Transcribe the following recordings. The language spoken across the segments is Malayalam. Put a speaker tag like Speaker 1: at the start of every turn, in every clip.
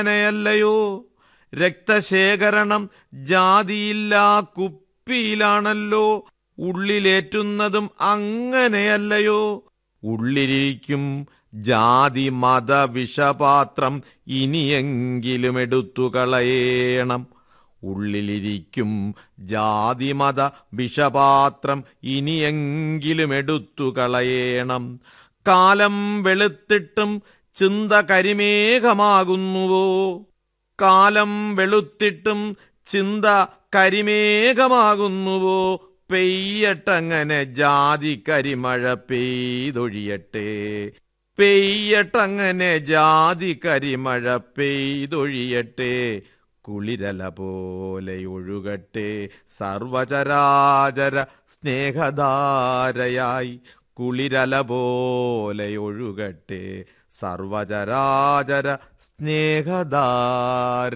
Speaker 1: അങ്ങനെയല്ലയോ രക്തശേഖരണം ജാതിയില്ലാ കുപ്പിയിലാണല്ലോ ഉള്ളിലേറ്റുന്നതും അങ്ങനെയല്ലയോ ഉള്ളിലിരിക്കും ജാതി മത വിഷപാത്രം ഇനിയെങ്കിലും എടുത്തു കളയേണം ഉള്ളിലിരിക്കും ജാതിമത വിഷപാത്രം ഇനിയെങ്കിലും എടുത്തു കളയേണം കാലം വെളുത്തിട്ടും ചിന്ത കരിമേഘമാകുന്നുവോ കാലം വെളുത്തിട്ടും ചിന്ത കരിമേഘമാകുന്നുവോ പെയ്യട്ടങ്ങനെ ജാതി കരിമഴ പെയ്തൊഴിയട്ടെ പെയ്യട്ടങ്ങനെ ജാതി കരിമഴ പെയ്തൊഴിയട്ടെ കുളിരല പോലെ ഒഴുകട്ടെ സർവചരാചര സ്നേഹധാരയായി കുളിരല പോലെ ഒഴുകട്ടെ സർവചരാചര സ്നേഹധാര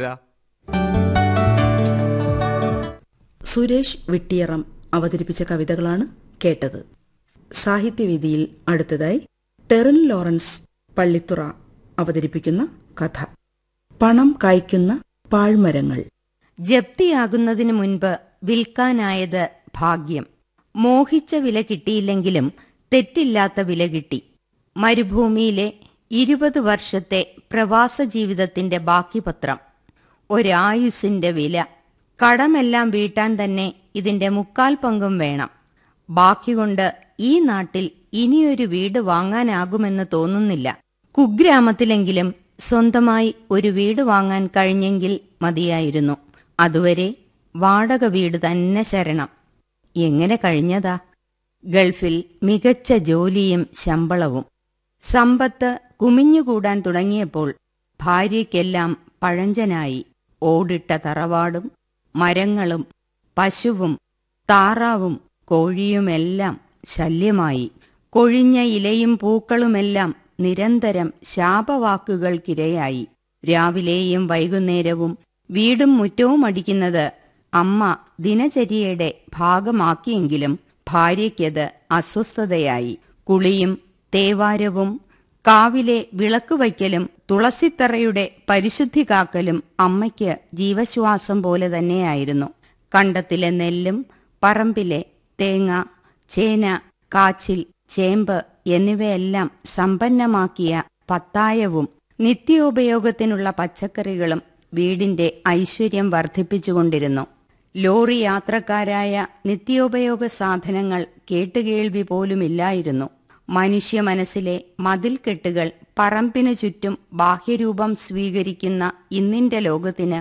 Speaker 2: സുരേഷ് വിട്ടിയറം അവതരിപ്പിച്ച കവിതകളാണ് കേട്ടത് സാഹിത്യവേദിയിൽ അടുത്തതായി ടെറിൻ ലോറൻസ് പള്ളിത്തുറ അവതരിപ്പിക്കുന്ന കഥ പണം കായ്ക്കുന്ന പാഴ്മരങ്ങൾ
Speaker 3: ജപ്തിയാകുന്നതിനു മുൻപ് വിൽക്കാനായത് ഭാഗ്യം മോഹിച്ച വില കിട്ടിയില്ലെങ്കിലും തെറ്റില്ലാത്ത വില കിട്ടി മരുഭൂമിയിലെ ഇരുപത് വർഷത്തെ പ്രവാസ ജീവിതത്തിന്റെ ബാക്കി പത്രം ഒരായുസിന്റെ വില കടമെല്ലാം വീട്ടാൻ തന്നെ ഇതിന്റെ മുക്കാൽ പങ്കും വേണം ബാക്കി കൊണ്ട് ഈ നാട്ടിൽ ഇനിയൊരു വീട് വാങ്ങാനാകുമെന്ന് തോന്നുന്നില്ല കുഗ്രാമത്തിലെങ്കിലും സ്വന്തമായി ഒരു വീട് വാങ്ങാൻ കഴിഞ്ഞെങ്കിൽ മതിയായിരുന്നു അതുവരെ വാടക വീട് തന്നെ ശരണം എങ്ങനെ കഴിഞ്ഞതാ ഗൾഫിൽ മികച്ച ജോലിയും ശമ്പളവും സമ്പത്ത് കുമിഞ്ഞുകൂടാൻ തുടങ്ങിയപ്പോൾ ഭാര്യയ്ക്കെല്ലാം പഴഞ്ചനായി ഓടിട്ട തറവാടും മരങ്ങളും പശുവും താറാവും കോഴിയുമെല്ലാം ശല്യമായി കൊഴിഞ്ഞ ഇലയും പൂക്കളുമെല്ലാം നിരന്തരം ശാപവാക്കുകൾക്കിരയായി രാവിലെയും വൈകുന്നേരവും വീടും മുറ്റവും അടിക്കുന്നത് അമ്മ ദിനചര്യയുടെ ഭാഗമാക്കിയെങ്കിലും ഭാര്യയ്ക്കത് അസ്വസ്ഥതയായി കുളിയും തേവാരവും കാവിലെ വിളക്ക് വയ്ക്കലും തുളസിത്തറയുടെ പരിശുദ്ധി കാക്കലും അമ്മയ്ക്ക് ജീവശ്വാസം പോലെ തന്നെയായിരുന്നു കണ്ടത്തിലെ നെല്ലും പറമ്പിലെ തേങ്ങ ചേന കാച്ചിൽ ചേമ്പ് എന്നിവയെല്ലാം സമ്പന്നമാക്കിയ പത്തായവും നിത്യോപയോഗത്തിനുള്ള പച്ചക്കറികളും വീടിന്റെ ഐശ്വര്യം വർദ്ധിപ്പിച്ചുകൊണ്ടിരുന്നു ലോറി യാത്രക്കാരായ നിത്യോപയോഗ സാധനങ്ങൾ കേട്ടുകേൾവി പോലുമില്ലായിരുന്നു മനുഷ്യ മനസ്സിലെ മതിൽക്കെട്ടുകൾ പറമ്പിനു ചുറ്റും ബാഹ്യരൂപം സ്വീകരിക്കുന്ന ഇന്നിന്റെ ലോകത്തിന്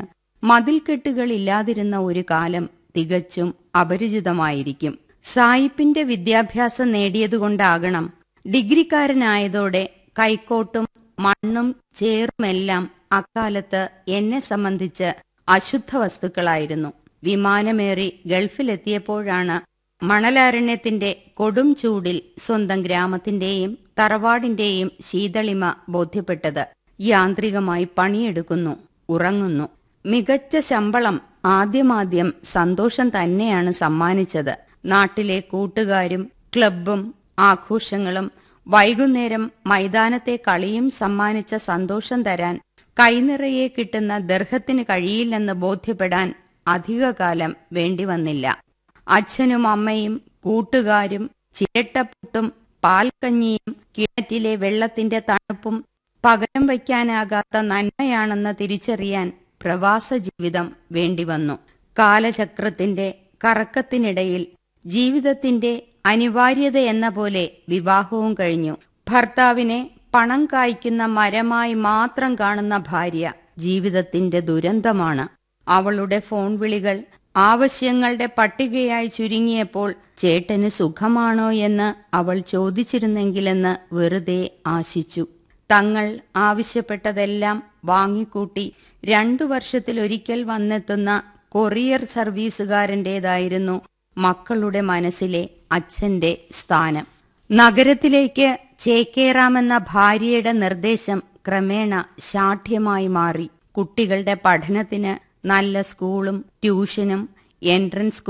Speaker 3: മതിൽക്കെട്ടുകളില്ലാതിരുന്ന ഒരു കാലം തികച്ചും അപരിചിതമായിരിക്കും സായിപ്പിന്റെ വിദ്യാഭ്യാസം നേടിയതുകൊണ്ടാകണം ഡിഗ്രിക്കാരനായതോടെ കൈക്കോട്ടും മണ്ണും ചേറുമെല്ലാം അക്കാലത്ത് എന്നെ സംബന്ധിച്ച് അശുദ്ധ വസ്തുക്കളായിരുന്നു വിമാനമേറി ഗൾഫിലെത്തിയപ്പോഴാണ് മണലാരണ്യത്തിന്റെ കൊടും ചൂടിൽ സ്വന്തം ഗ്രാമത്തിന്റെയും തറവാടിന്റെയും ശീതളിമ ബോധ്യപ്പെട്ടത് യാന്ത്രികമായി പണിയെടുക്കുന്നു ഉറങ്ങുന്നു മികച്ച ശമ്പളം ആദ്യമാദ്യം സന്തോഷം തന്നെയാണ് സമ്മാനിച്ചത് നാട്ടിലെ കൂട്ടുകാരും ക്ലബും ആഘോഷങ്ങളും വൈകുന്നേരം മൈതാനത്തെ കളിയും സമ്മാനിച്ച സന്തോഷം തരാൻ കൈനിറയെ കിട്ടുന്ന ദർഹത്തിന് കഴിയില്ലെന്ന് ബോധ്യപ്പെടാൻ അധികകാലം വേണ്ടിവന്നില്ല അച്ഛനും അമ്മയും കൂട്ടുകാരും ചിരട്ടപ്പുട്ടും പാൽക്കഞ്ഞിയും കിണറ്റിലെ വെള്ളത്തിന്റെ തണുപ്പും പകരം വയ്ക്കാനാകാത്ത നന്മയാണെന്ന് തിരിച്ചറിയാൻ പ്രവാസ ജീവിതം വേണ്ടിവന്നു കാലചക്രത്തിന്റെ കറക്കത്തിനിടയിൽ ജീവിതത്തിന്റെ അനിവാര്യത എന്ന പോലെ വിവാഹവും കഴിഞ്ഞു ഭർത്താവിനെ പണം കായ്ക്കുന്ന മരമായി മാത്രം കാണുന്ന ഭാര്യ ജീവിതത്തിന്റെ ദുരന്തമാണ് അവളുടെ ഫോൺ വിളികൾ ആവശ്യങ്ങളുടെ പട്ടികയായി ചുരുങ്ങിയപ്പോൾ ചേട്ടന് സുഖമാണോ എന്ന് അവൾ ചോദിച്ചിരുന്നെങ്കിലെന്ന് വെറുതെ ആശിച്ചു തങ്ങൾ ആവശ്യപ്പെട്ടതെല്ലാം വാങ്ങിക്കൂട്ടി രണ്ടു വർഷത്തിലൊരിക്കൽ വന്നെത്തുന്ന കൊറിയർ സർവീസുകാരൻ്റെതായിരുന്നു മക്കളുടെ മനസ്സിലെ അച്ഛന്റെ സ്ഥാനം നഗരത്തിലേക്ക് ചേക്കേറാമെന്ന ഭാര്യയുടെ നിർദ്ദേശം ക്രമേണ ശാഠ്യമായി മാറി കുട്ടികളുടെ പഠനത്തിന് നല്ല സ്കൂളും ട്യൂഷനും എൻട്രൻസ്